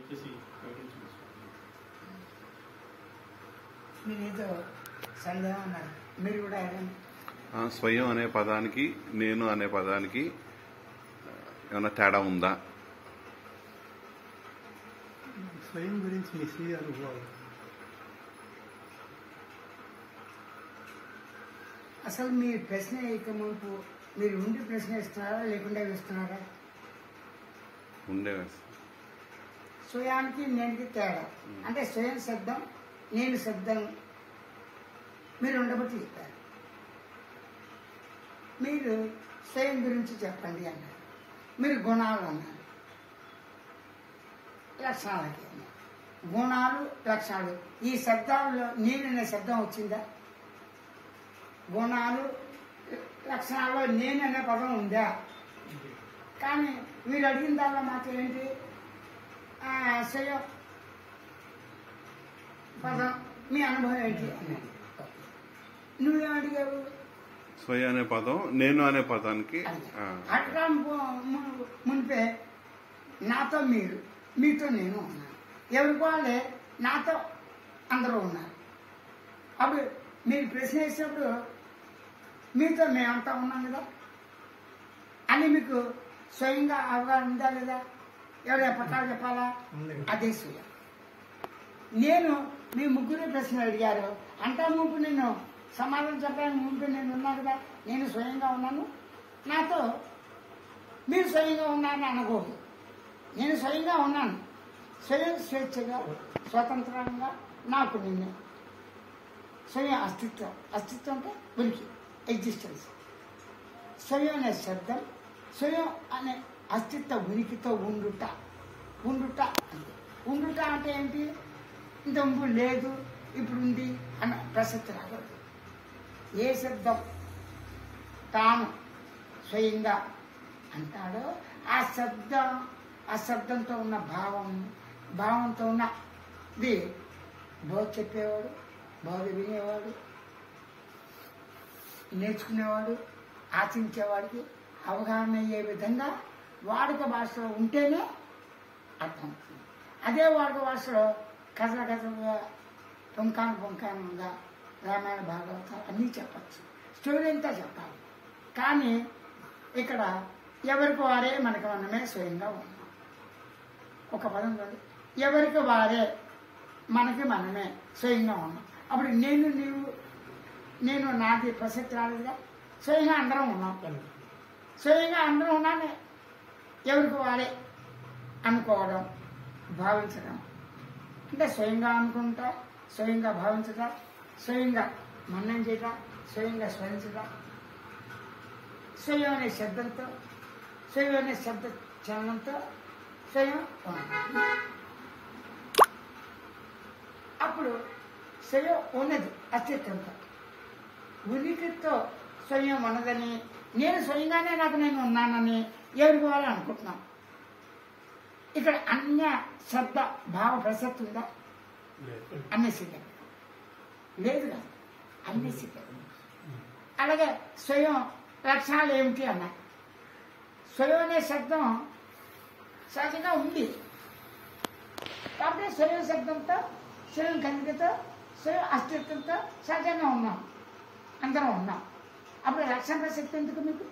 దయచేసి ప్రకటించండి మీరు ఏదో సందేహం అన్నారు మీరు కూడా అడగండి ఆ, స్వయం అనే పదానికి నేను అనే పదానికి ఏమైనా తేడా ఉందా స్వయం గురించి మీ స్వీయ అనుభవాలు అసలు మీరు ప్రశ్న వేయక మునుపు మీరు ఉండి ప్రశ్న ఇస్తున్నారా లేకుండా ఇస్తున్నారా ఉండే స్వయానికి నేనుకి తేడా అంటే స్వయం శబ్దం నేను శబ్దం మీరు ఉండబట్టి చెప్పారు మీరు స్వయం గురించి చెప్పండి అన్నారు మీరు గుణాలు అన్నారు లక్షణాలకి అన్నారు గుణాలు లక్షణాలు ఈ శబ్దాల్లో నేను అనే శబ్దం వచ్చిందా గుణాలు లక్షణాల్లో నేను అనే పదం ఉందా కానీ మీరు అడిగిన దానిలో మాత్రం ఏంటి ఆ, స్వయం పదం మీ అనుభవం ఏంటి అన్నాడు నువ్వేం అడిగావు స్వయం అనే పదం నేను అనే పదానికి ఆ, అట్లా ము- ము- మునిపే నాతో మీరు మీతో నేను ఉన్నాను ఎవరికి వాళ్ళే నాతో అందరూ ఉన్నారు అప్పుడు మీరు ప్రశ్న వేసినప్పుడు మీతో మేమంతా ఉన్నాం కదా అని మీకు స్వయంగా అవగాహన ఉందా లేదా ఎవరు పట్టాలు చెప్పాలా ఉంది. అదే స్వయం నేను మీ ముగ్గురు ప్రశ్నలు అడిగారు అంటా ముందు నేను సమాధానం చెప్పడానికి ముందు నేను ఉన్నాను కదా నేను స్వయంగా ఉన్నాను నాతో మీరు స్వయంగా ఉన్నారని అనకూడదు నేను స్వయంగా ఉన్నాను స్వయం స్వేచ్ఛగా స్వతంత్రంగా నాకు నిన్నే స్వయం అస్తిత్వం అస్తిత్వం అంటే ఉనికి ఎగ్జిస్టెన్స్ స్వయం అనే శబ్దం స్వయం అనే అస్తిత్వ ఉనికితో ఉండుట ఉండుట అంటే ఉండుట అంటే ఏంటి ఇంత ముందు లేదు ఇప్పుడు ఉంది అన్న ప్రసక్తి రాకూడదు ఏ శబ్దం తాను స్వయంగా అంటాడో ఆ శబ్దం ఆ శబ్దంతో ఉన్న భావం భావంతో ఉన్న ఇది బోధ చెప్పేవాడు బోధ వినేవాడు నేర్చుకునేవాడు ఆశించేవాడికి అవగాహన అయ్యే విధంగా వాడుక భాషలో ఉంటేనే అర్థం అవుతుంది అదే వాడుక భాషలో కథల కథలుగా పుంకాను పుంకానంగా రామాయణ భాగవతం అన్నీ చెప్పచ్చు స్టోరీ అంతా చెప్పాలి కానీ ఇక్కడ ఎవరికి వారే మనకి మనమే స్వయంగా ఉన్నాం ఒక పదం చూడండి ఎవరికి వారే మనకి మనమే స్వయంగా ఉన్నాం అప్పుడు నేను నీవు నేను నాది ప్రసక్తి రాలేదుగా స్వయంగా అందరం ఉన్నాం స్వయంగా అందరం ఉన్నామే ఎవరికి వారే అనుకోవడం భావించడం అంటే స్వయంగా అనుకుంటా స్వయంగా భావించట స్వయంగా మన్నం చేయట స్వయంగా స్మరించట స్వయం అనే శబ్దంతో స్వయం అనే శబ్ద చలనంతో స్వయం ఉన్నది. అప్పుడు స్వయం ఉన్నది అస్తిత్వంతో ఉనికితో స్వయం ఉన్నదని నేను స్వయంగానే నాకు నేను ఉన్నానని ఎవరికి వాళ్ళు అనుకుంటున్నాం ఇక్కడ అన్య శబ్ద భావ ప్రసక్తి ఉందా అన్నేసిద్ధం లేదు కదా అన్నేసిద్ధం అలాగే స్వయం లక్షణాలు ఏమిటి అన్నా స్వయం అనే శబ్దం సహజంగా ఉంది కాబట్టి స్వయం శబ్దంతో స్వయం కనికతో స్వయం అస్తిత్వంతో సహజంగా ఉన్నాం అందరం ఉన్నాం అప్పుడు లక్షణ ప్రసక్తి ఎందుకు మీకు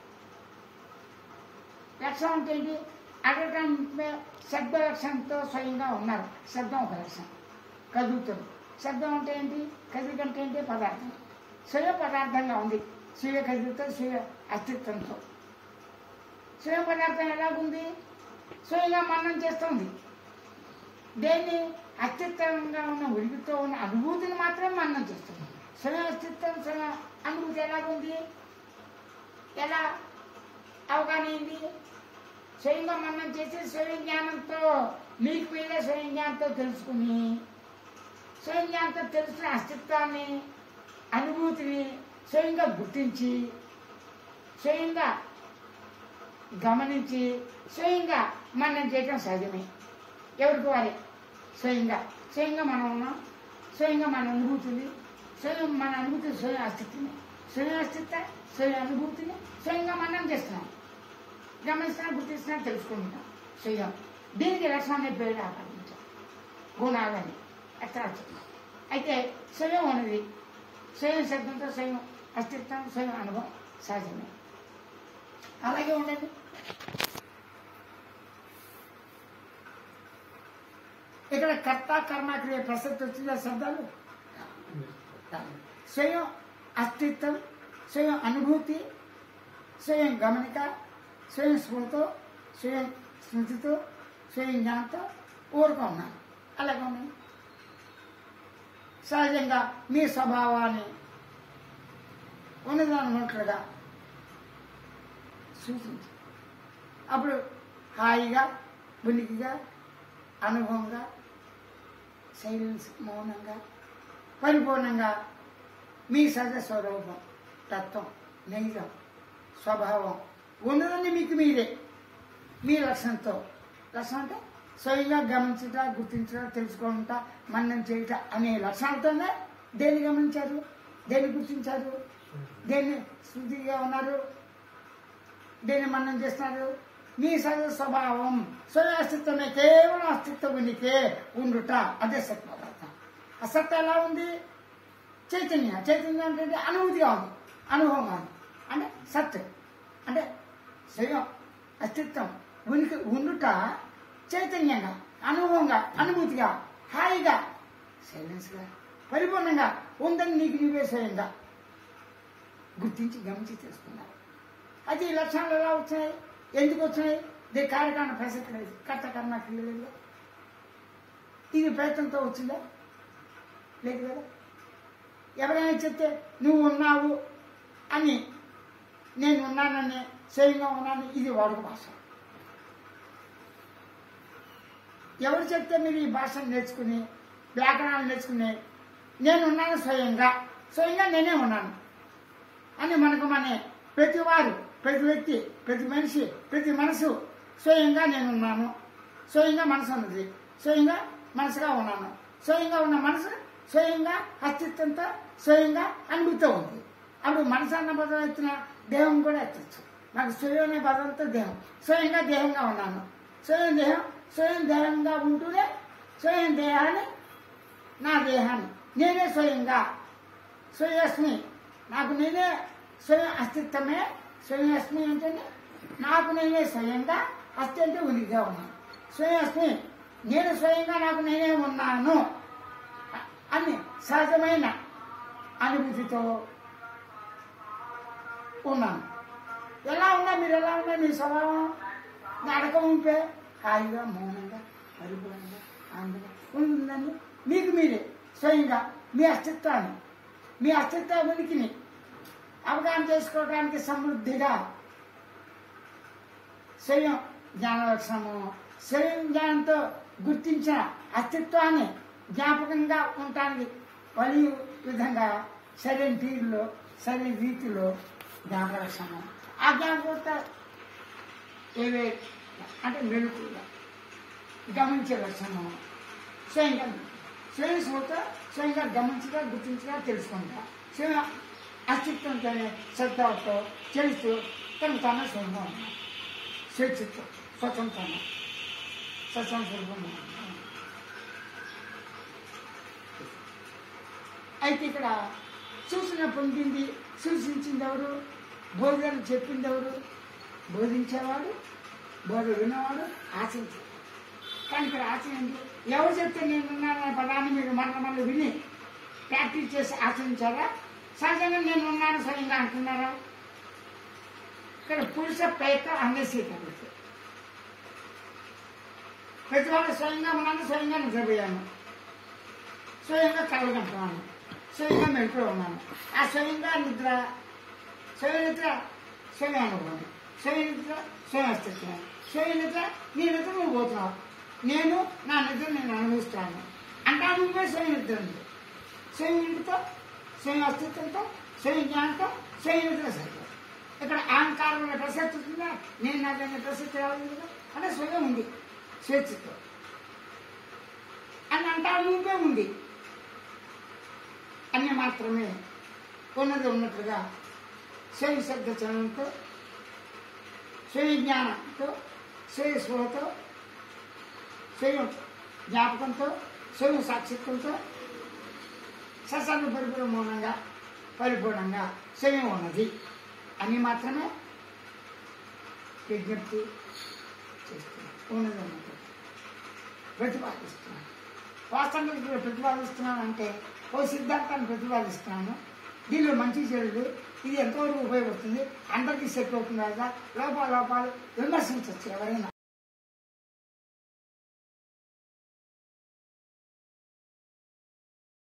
లక్షణం అంటే ఏంటి అడగటం శబ్ద లక్షణంతో స్వయంగా ఉన్నారు శబ్దం ఒక లక్షణం కదులుతుంది శబ్దం అంటే ఏంటి కదిలిక అంటే ఏంటి పదార్థం స్వయ పదార్థంగా ఉంది స్వయ కదిలితో స్వయ అస్తిత్వంతో స్వయ పదార్థం ఎలాగుంది స్వయంగా మన్నం చేస్తుంది దేన్ని అస్తిత్వంగా ఉన్న ఉరికితో ఉన్న అనుభూతిని మాత్రమే మన్నం చేస్తుంది స్వయం అస్తిత్వం స్వయం అనుభూతి ఎలాగుంది ఎలా అవగాహన అయింది స్వయంగా మన్నం చేసి స్వయం జ్ఞానంతో మీకు మీరే స్వయం జ్ఞానంతో తెలుసుకుని స్వయం జ్ఞానంతో తెలుసుకున్న అస్తిత్వాన్ని అనుభూతిని స్వయంగా గుర్తించి స్వయంగా గమనించి స్వయంగా మనం చేయటం సహజమే ఎవరికి వారే స్వయంగా స్వయంగా మనం ఉన్నాం స్వయంగా మన అనుభూతిని స్వయం మన అనుభూతి స్వయం అస్తిత్వమే స్వయం అస్తిత్వ స్వయం అనుభూతిని స్వయంగా మనం చేస్తున్నాం గమనిస్తున్నా గుర్తిస్తున్నా తెలుసుకుంటున్నాం స్వయం దీనికి లక్షణాన్ని పేరు ఆపాదించాం గుణాలని అట్లా చెప్తున్నాం అయితే స్వయం అనేది స్వయం శబ్దంతో స్వయం అస్తిత్వం స్వయం అనుభవం సహజమే అలాగే ఉండండి ఇక్కడ కర్త కర్మ క్రియ ప్రసక్తి వచ్చిందా శబ్దాలు స్వయం అస్తిత్వం స్వయం అనుభూతి స్వయం గమనిక స్వయం స్మృతితో స్వయం స్మృతితో స్వయం జ్ఞానంతో ఊరుకో ఉన్నాను అలాగే ఉన్నాను సహజంగా మీ స్వభావాన్ని ఉన్నదన్నట్లుగా సూచించి అప్పుడు హాయిగా ఉనికిగా అనుభవంగా సైలెన్స్ మౌనంగా పరిపూర్ణంగా మీ సహజ స్వరూపం తత్వం నైజం స్వభావం ఉన్నదని మీకు మీరే మీ లక్ష్యంతో లక్ష్యం అంటే స్వయంగా గమనించుట గుర్తించడం తెలుసుకోవట మన్నం చేయుట అనే లక్షణాలతోనే దేన్ని గమనించారు దేన్ని గుర్తించారు దేన్ని శృతిగా ఉన్నారు దేన్ని మన్నం చేస్తున్నారు మీ సహజ స్వభావం స్వయ అస్తిత్వమే కేవలం అస్తిత్వం ఉనికే ఉండుట అదే సత్ పదార్థం అసత్ ఎలా ఉంది చైతన్య చైతన్యం అంటే అనుభూతిగా ఉంది అనుభవంగా ఉంది అంటే సత్ అంటే స్వయం అస్తిత్వం ఉనికి ఉండుట చైతన్యంగా అనుభవంగా అనుభూతిగా హాయిగా సైలెన్స్గా పరిపూర్ణంగా ఉందని నీకు నీవే స్వయంగా గుర్తించి గమనించి తెలుసుకున్నారు అయితే ఈ లక్షణాలు ఎలా వచ్చాయి ఎందుకు వచ్చినాయి దీని కార్యకారణ ప్రసక్తి లేదు కర్త కర్మ క్రియలేదు ఇది ప్రయత్నంతో వచ్చిందా లేదు కదా ఎవరైనా చెప్తే నువ్వు ఉన్నావు అని నేను ఉన్నానని స్వయంగా ఉన్నాను ఇది వాడుక భాష ఎవరు చెప్తే మీరు ఈ భాషను నేర్చుకుని వ్యాకరణాలు నేర్చుకుని నేను ఉన్నాను స్వయంగా స్వయంగా నేనే ఉన్నాను అని మనకు మనే ప్రతి వారు ప్రతి వ్యక్తి ప్రతి మనిషి ప్రతి మనసు స్వయంగా నేనున్నాను స్వయంగా మనసు ఉన్నది స్వయంగా మనసుగా ఉన్నాను స్వయంగా ఉన్న మనసు స్వయంగా అస్తిత్వంతో స్వయంగా అనుభూతితో ఉంది అప్పుడు మనసు అన్న పదం ఎత్తిన దేహం కూడా ఎత్తచ్చు నాకు స్వయం అనే పదంతో దేహం స్వయంగా దేహంగా ఉన్నాను స్వయం దేహం స్వయం దేహంగా ఉంటూనే స్వయం దేహాన్ని నా దేహాన్ని నేనే స్వయంగా స్వయస్మి నాకు నేనే స్వయం అస్తిత్వమే స్వయం అస్మి అంటే నాకు నేనే స్వయంగా అస్తి అంటే ఉనికిగా ఉన్నాను స్వయం అస్మి నేను స్వయంగా నాకు నేనే ఉన్నాను అని సహజమైన అనుభూతితో ఉన్నాను ఎలా ఉన్నా మీరు ఎలా ఉన్నా మీ స్వభావం నడక ఉంటే హాయిగా మౌనంగా పరిపూర్ణంగా ఆనందంగా ఉంటుందని మీకు మీరే స్వయంగా మీ అస్తిత్వాన్ని మీ అస్తిత్వ ఉనికిని అవగాహన చేసుకోవడానికి సమృద్ధిగా స్వయం జ్ఞాన లక్షణము స్వయం జ్ఞానంతో గుర్తించిన అస్తిత్వాన్ని జ్ఞాపకంగా ఉండటానికి వలి విధంగా సరైన తీరులో సరైన రీతిలో జ్ఞాపక లక్షణం ఆ జ్ఞాపకత ఏవే అంటే మెలుకుగా గమనించే లక్షణం స్వయంగా స్వయం స్మృత స్వయంగా గమనించగా గుర్తించగా తెలుసుకుంటా స్వయం అస్తిత్వంతోనే శ్రద్ధతో తెలుస్తూ తను తాను స్వయంగా ఉన్నాడు స్వేచ్ఛతో స్వతంత్రంగా స్వతంత్ర స్వరూపంగా ఉన్నాడు. అయితే ఇక్కడ సూచన పొందింది సూచించింది ఎవరు బోధన చెప్పింది ఎవరు బోధించేవాడు బోధ విన్నవాడు ఆశించాడు కానీ ఇక్కడ ఆచరించండి ఎవరు చెప్తే నేనున్నాననే పదాన్ని మీరు మరల మరల విని ప్రాక్టీస్ చేసి ఆచరించారా సహజంగా నేను ఉన్నాను స్వయంగా అంటున్నారా ఇక్కడ పురుష ప్రయత్నం అన్వేషించండి ప్రతి వాళ్ళు స్వయంగా ఉన్నాను స్వయంగా నిద్రపోయాను స్వయంగా కలగంటున్నాను స్వయంగా మెలుకులో ఉన్నాను ఆ స్వయంగా నిద్ర స్వయం నిద్ర స్వయం అనుభవం స్వయం నిద్ర స్వయం అస్తిత్వం స్వయం నిద్ర నీ నిద్ర నువ్వు పోతున్నావు నేను నా నిద్ర నేను అనుభవిస్తాను అంటే ఆ నువ్వే స్వయం నిద్ర ఉంది స్వయం నిద్రతో స్వయం అస్తిత్వంతో స్వయం జ్ఞానంతో స్వయం నిద్ర సరిపోతుంది ఇక్కడ అహంకారంలో ప్రసక్తి ఉంటుందా నేను నాకైనా ప్రసక్తి రావాలి కదా అంటే స్వయం ఉంది స్వేచ్ఛతో అని అంటా నువ్వే ఉంది అన్ని మాత్రమే ఉన్నది ఉన్నట్లుగా స్వయం శబ్ద చలనంతో స్వయ జ్ఞానంతో స్వయ స్పృహతో స్వయం జ్ఞాపకంతో స్వయం సాక్షిత్వంతో ససర్వ పరిపూర్ణ మౌనంగా పరిపూర్ణంగా స్వయం ఉన్నది అని మాత్రమే విజ్ఞప్తి చేస్తున్నాను ఉన్నదన్నమాట ప్రతిపాదిస్తున్నాను వాస్తవంగా ఇక్కడ ప్రతిపాదిస్తున్నాను అంటే ఓ సిద్ధాంతాన్ని ప్రతిపాదిస్తున్నాను దీనిలో మంచి చెడులు ఇది ఎంతవరకు ఉపయోగపడుతుంది అందరికీ సెట్ అవుతుందా లేదా లోపాలు లోపాలు విమర్శించవచ్చు ఎవరైనా